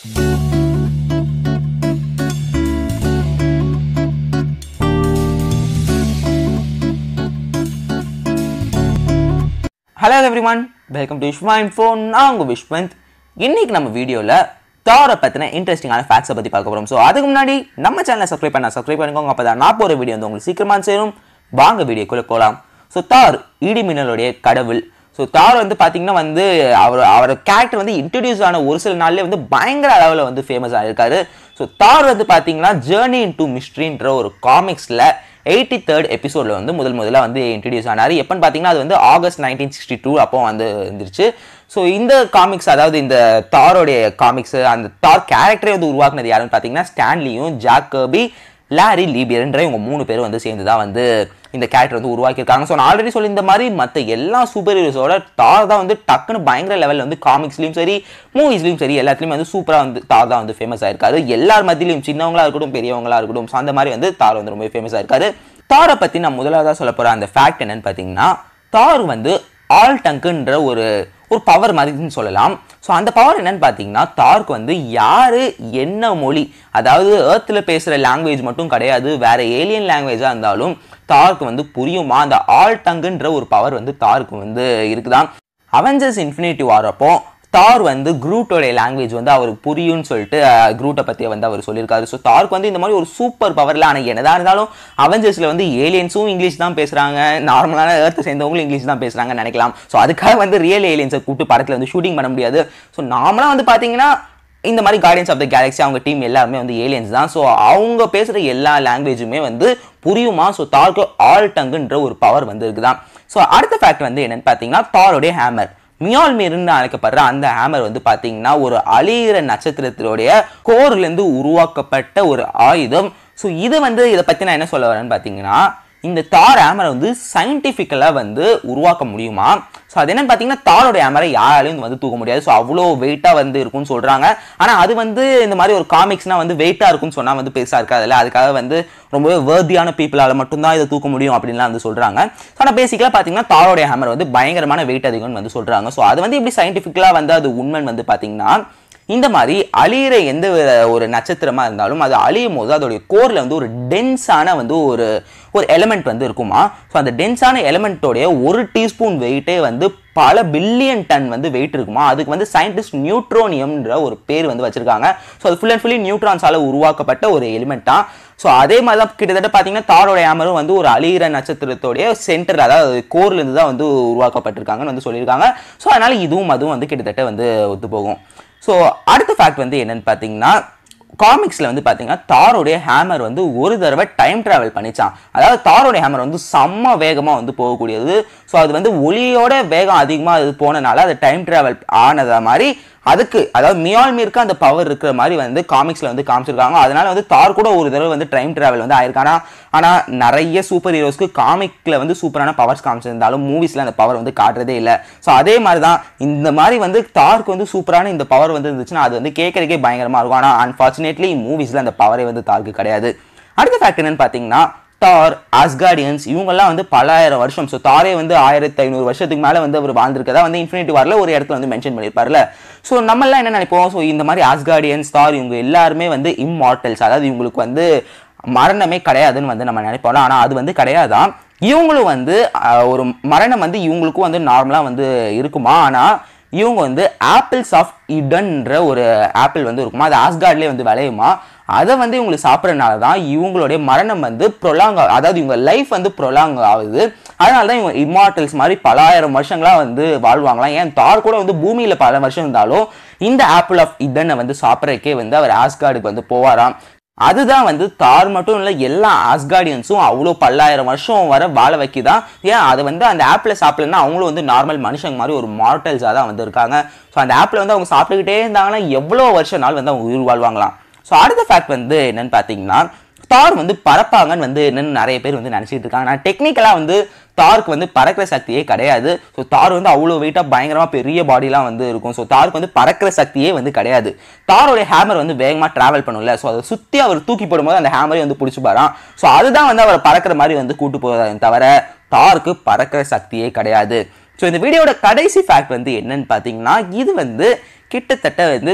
hello everyone welcome to Vishwan phone நான் உங்கள் விஷ்வந்த் இன்னைக்கு நம்ம வீடியோவில் தாரை பற்றின இன்ட்ரெஸ்டிங்கான ஃபேக்ட்ஸை பற்றி பார்க்க போகிறோம் ஸோ அதுக்கு முன்னாடி நம்ம சேனலை சப்ஸ்கிரைப் பண்ண சப்ஸ்கிரைப் பண்ணிக்கோங்க அப்போ தான் நான் போகிற வீடியோ வந்து உங்களுக்கு சீக்கிரமாக சேரும் வாங்க வீடியோக்குள்ளே போகலாம் ஸோ தார் இடி மின்னலுடைய கடவுள் ஸோ தார் வந்து பார்த்தீங்கன்னா வந்து அவர் அவர் கேரக்டர் வந்து இன்ட்ரடியூஸ் ஆன ஒரு சில நாள்லேயே வந்து பயங்கர அளவில் வந்து ஃபேமஸ் ஆகிருக்காரு ஸோ தார் வந்து பார்த்தீங்கன்னா ஜேர்னி இன் டு மிஸ்ட்ரின்ற ஒரு காமிக்ஸில் எயிட்டி தேர்ட் எபிசோடில் வந்து முதல் முதல்ல வந்து இன்ட்ரடியூஸ் ஆனார் எப்போன்னு பார்த்தீங்கன்னா அது வந்து ஆகஸ்ட் நைன்டீன் சிக்ஸ்டி டூ அப்போ வந்து இருந்துருச்சு ஸோ இந்த காமிக்ஸ் அதாவது இந்த தாரோடைய காமிக்ஸ் அந்த தார் கேரக்டரே வந்து உருவாக்குனது யாருன்னு பார்த்தீங்கன்னா ஸ்டான்லியும் ஜாக் கர்பி லாரி லீபியர்ன்ற இவங்க மூணு பேரும் வந்து சேர்ந்து தான் வந்து இந்த கேரக்டர் வந்து உருவாக்கியிருக்காங்க ஸோ நான் ஆல்ரெடி சொல்லி இந்த மாதிரி மற்ற எல்லா சூப்பர் ஹீரோஸோட தார் தான் வந்து டக்குன்னு பயங்கர லெவலில் வந்து காமிக்ஸ்லையும் சரி மூவிஸ்லையும் சரி எல்லாத்துலேயும் வந்து சூப்பராக வந்து தார் தான் வந்து ஃபேமஸ் ஆயிருக்காரு எல்லார் மத்தியிலையும் சின்னவங்களா இருக்கட்டும் பெரியவங்களா இருக்கட்டும் ஸோ அந்த மாதிரி வந்து தார் வந்து ரொம்ப ஃபேமஸ் ஆயிருக்காரு தாரை பற்றி நான் முதலாவதாக சொல்ல போகிற அந்த ஃபேக்ட் என்னன்னு பார்த்தீங்கன்னா தார் வந்து ஆல் டங்குன்ற ஒரு ஒரு பவர் மாதிரின்னு சொல்லலாம் ஸோ அந்த பவர் என்னன்னு பார்த்தீங்கன்னா தார்க்கு வந்து யார் என்ன மொழி அதாவது ஏர்த்தில் பேசுகிற லாங்குவேஜ் மட்டும் கிடையாது வேற ஏலியன் லாங்குவேஜாக இருந்தாலும் தார்க்கு வந்து புரியுமா அந்த ஆல் டங்குன்ற ஒரு பவர் வந்து தார்க்கு வந்து இருக்குதான் அவெஞ்சர்ஸ் இன்ஃபினிட்டி வாரப்போ தார் வந்து குரூட்டோடைய லாங்குவேஜ் வந்து அவருக்கு புரியும்னு சொல்லிட்டு குரூட்டை பற்றி வந்து அவர் சொல்லியிருக்காரு ஸோ தார்க்கு வந்து இந்த மாதிரி ஒரு சூப்பர் பவரில் ஆனால் என்னதான் இருந்தாலும் அவெஞ்சர்ஸில் வந்து ஏலியன்ஸும் இங்கிலீஷ் தான் பேசுகிறாங்க நார்மலான ஏர்த்தை சேர்ந்தவங்களும் இங்கிலீஷ் தான் பேசுகிறாங்கன்னு நினைக்கலாம் ஸோ அதுக்காக வந்து ரியல் ஏலியன்ஸை கூப்பிட்டு படத்தில் வந்து ஷூட்டிங் பண்ண முடியாது ஸோ நார்மலாக வந்து பார்த்தீங்கன்னா இந்த மாதிரி கார்டியன்ஸ் ஆஃப் த கேலக்ஸி அவங்க டீம் எல்லாருமே வந்து ஏலியன்ஸ் தான் ஸோ அவங்க பேசுகிற எல்லா லாங்குவேஜுமே வந்து புரியுமா ஸோ தார்க்கு ஆல் டங்குன்ற ஒரு பவர் வந்து இருக்குதான் ஸோ அடுத்த ஃபேக்ட் வந்து என்னன்னு பார்த்தீங்கன்னா தாரோடைய ஹேமர் மியால்மீர்னு அழைக்கப்படுற அந்த ஹேமர் வந்து பார்த்தீங்கன்னா ஒரு அழியிற நட்சத்திரத்தினுடைய கோர்லேருந்து உருவாக்கப்பட்ட ஒரு ஆயுதம் ஸோ இது வந்து இதை பற்றி நான் என்ன சொல்ல வரேன்னு பார்த்தீங்கன்னா இந்த தார் ஹேமரை வந்து சயின்டிஃபிக்கலாக வந்து உருவாக்க முடியுமா ஸோ அது என்னன்னு பார்த்தீங்கன்னா தாரோட ஹேமரை யாராலையும் வந்து தூக்க முடியாது ஸோ அவ்வளோ வெயிட்டாக வந்து இருக்கும்னு சொல்கிறாங்க ஆனால் அது வந்து இந்த மாதிரி ஒரு காமிக்ஸ்னால் வந்து வெயிட்டாக இருக்கும்னு சொன்னால் வந்து பெருசாக இருக்காதுல்ல அதுக்காக வந்து ரொம்பவே வேர்தியான பீப்புளால் மட்டும்தான் இதை தூக்க முடியும் அப்படின்லாம் வந்து சொல்கிறாங்க ஆனால் பேசிக்கலாக பார்த்தீங்கன்னா தாரோடைய ஹேமர் வந்து பயங்கரமான வெயிட் அதிகம்னு வந்து சொல்கிறாங்க ஸோ அது வந்து இப்படி சயின்டிஃபிக்கலாக வந்து அது உண்மைன்னு வந்து பார்த்தீங்கன்னா இந்த மாதிரி அழியிற எந்த ஒரு நட்சத்திரமா இருந்தாலும் அது அழியும் போது அதோடைய கோர்ல வந்து ஒரு டென்ஸான வந்து ஒரு ஒரு எலமெண்ட் வந்து இருக்குமா ஸோ அந்த டென்ஸான எலமெண்ட்டோடைய ஒரு டீஸ்பூன் வெயிட்டே வந்து பல பில்லியன் டன் வந்து வெயிட் இருக்குமா அதுக்கு வந்து சயின்டிஸ்ட் நியூட்ரோனியம்ன்ற ஒரு பேர் வந்து வச்சிருக்காங்க ஸோ அது ஃபுல் அண்ட் ஃபுல்லி நியூட்ரான்ஸால உருவாக்கப்பட்ட ஒரு எலிமெண்ட் தான் ஸோ அதே மாதிரி தான் கிட்டத்தட்ட பார்த்தீங்கன்னா தாரோட ஆமரும் வந்து ஒரு அழியிற நட்சத்திரத்தோடைய சென்டர் அதாவது கோர்லேருந்து தான் வந்து உருவாக்கப்பட்டிருக்காங்கன்னு வந்து சொல்லியிருக்காங்க ஸோ அதனால இதுவும் அதுவும் வந்து கிட்டத்தட்ட வந்து ஒத்து போகும் ஸோ அடுத்த ஃபேக்ட் வந்து என்னன்னு பார்த்தீங்கன்னா காமிக்ஸில் வந்து பார்த்தீங்கன்னா தாரோடைய ஹேமர் வந்து ஒரு தடவை டைம் ட்ராவல் பண்ணிச்சான் அதாவது தாரோடைய ஹேமர் வந்து செம்ம வேகமாக வந்து போகக்கூடியது ஸோ அது வந்து ஒளியோட வேகம் அதிகமாக அது போனனால அது டைம் ட்ராவல் ஆனதை மாதிரி அதுக்கு அதாவது மியால்மீருக்கு அந்த பவர் இருக்கிற மாதிரி வந்து காமிக்ஸில் வந்து காமிச்சிருக்காங்க அதனால வந்து தார் கூட ஒரு தடவை வந்து டைம் ட்ராவல் வந்து ஆயிருக்கானா ஆனால் நிறைய சூப்பர் ஹீரோஸ்க்கு காமிக்கில் வந்து சூப்பரான பவர்ஸ் காமிச்சிருந்தாலும் மூவிஸில் அந்த பவர் வந்து காட்டுறதே இல்லை ஸோ அதே மாதிரி தான் இந்த மாதிரி வந்து தார்க்கு வந்து சூப்பரான இந்த பவர் வந்து இருந்துச்சுன்னா அது வந்து கேட்கறதுக்கே பயங்கரமாக இருக்கும் ஆனால் அன்ஃபார்ச்சுனேட்லி மூவிஸில் அந்த பவரே வந்து தார்க்கு கிடையாது அடுத்த ஃபேக்ட் என்னன்னு பார்த்தீங்கன்னா தார் ஆஸ்கார்டியன்ஸ் இவங்கெல்லாம் வந்து பலாயிரம் வருஷம் ஸோ தாரே வந்து ஆயிரத்தி ஐநூறு வருஷத்துக்கு மேலே வந்து அவர் வாழ்ந்திருக்கதா வந்து இன்ஃபினிட்டி வாரில் ஒரு இடத்துல வந்து மென்ஷன் பண்ணியிருப்பார்ல ஸோ நம்மளாம் என்ன நினைப்போம் ஸோ இந்த மாதிரி ஆஸ்கார்டியன்ஸ் தார் இவங்க எல்லாருமே வந்து இம்மார்டல்ஸ் அதாவது இவங்களுக்கு வந்து மரணமே கிடையாதுன்னு வந்து நம்ம நினைப்போம் ஆனால் அது வந்து கிடையாதான் இவங்களும் வந்து ஒரு மரணம் வந்து இவங்களுக்கும் வந்து நார்மலாக வந்து இருக்குமா ஆனால் இவங்க வந்து ஆப்பிள்ஸ் ஆஃப் இடன்ற ஒரு ஆப்பிள் வந்து இருக்குமா அது ஆஸ்கார்ட்லேயே வந்து விளையுமா அதை வந்து இவங்களுக்கு சாப்பிட்றதுனால தான் இவங்களுடைய மரணம் வந்து ப்ரொலாங் அதாவது இவங்க லைஃப் வந்து ப்ரொலாங் ஆகுது அதனால தான் இவங்க இம்மார்டல்ஸ் மாதிரி பலாயிரம் வருஷங்களாக வந்து வாழ்வாங்களாம் ஏன் தார் கூட வந்து பூமியில் பல வருஷம் இருந்தாலும் இந்த ஆப்பிள் ஆஃப் இதனை வந்து சாப்பிட்றதுக்கே வந்து அவர் ஆஸ்கார்டுக்கு வந்து போவாராம் அதுதான் வந்து தார் மட்டும் இல்லை எல்லா ஆஸ்கார்டியன்ஸும் அவ்வளோ பல்லாயிரம் வருஷம் வர வாழ வைக்குதான் ஏன் அது வந்து அந்த ஆப்பில் சாப்பிடலன்னா அவங்களும் வந்து நார்மல் மனுஷங்க மாதிரி ஒரு மார்டல்ஸாக தான் வந்து இருக்காங்க ஸோ அந்த ஆப்பில் வந்து அவங்க சாப்பிட்டுக்கிட்டே இருந்தாங்கன்னா எவ்வளோ வருஷ நாள் வந்து அவங்க உயிர் வாழ்வாங்களாம் ஸோ அடுத்த ஃபேக்ட் வந்து என்னன்னு பார்த்தீங்கன்னா தார் வந்து பறப்பாங்கன்னு வந்து என்னன்னு நிறைய பேர் வந்து நினச்சிட்டு இருக்காங்க நான் டெக்னிக்கலாக வந்து தாருக்கு வந்து பறக்கிற சக்தியே கிடையாது ஸோ தார் வந்து அவ்வளோ வெயிட்டாக பயங்கரமாக பெரிய பாடிலாம் வந்து இருக்கும் ஸோ தாருக்கு வந்து பறக்கிற சக்தியே வந்து கிடையாது தாரோடைய ஹேமர் வந்து வேகமாக ட்ராவல் பண்ணும்ல ஸோ அதை சுற்றி அவர் தூக்கி போடும்போது அந்த ஹேமரை வந்து பிடிச்சி பாரான் ஸோ அதுதான் வந்து அவரை பறக்கிற மாதிரி வந்து கூட்டு போவதை தவிர தாருக்கு பறக்கிற சக்தியே கிடையாது ஸோ இந்த வீடியோட கடைசி ஃபேக்ட் வந்து என்னன்னு பார்த்தீங்கன்னா இது வந்து கிட்டத்தட்ட வந்து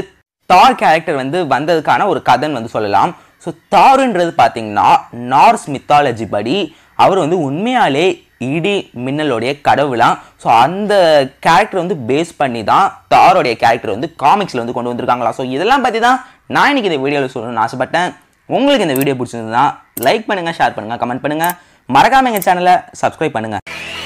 தார் கேரக்டர் வந்து வந்ததுக்கான ஒரு கதைன்னு வந்து சொல்லலாம் ஸோ தாருன்றது பார்த்தீங்கன்னா நார்ஸ் மித்தாலஜி படி அவர் வந்து உண்மையாலே இடி மின்னலுடைய கடவுளாம் ஸோ அந்த கேரக்டர் வந்து பேஸ் பண்ணி தான் தாரோடைய கேரக்டர் வந்து காமிக்ஸில் வந்து கொண்டு வந்திருக்காங்களா ஸோ இதெல்லாம் பற்றி தான் நான் இன்னைக்கு இந்த வீடியோவில் சொல்லணும்னு ஆசைப்பட்டேன் உங்களுக்கு இந்த வீடியோ பிடிச்சிருந்ததுன்னா லைக் பண்ணுங்கள் ஷேர் பண்ணுங்கள் கமெண்ட் பண்ணுங்கள் மறக்காம எங்கள் சேனலை சப்ஸ்கிரைப் பண்ணுங்கள்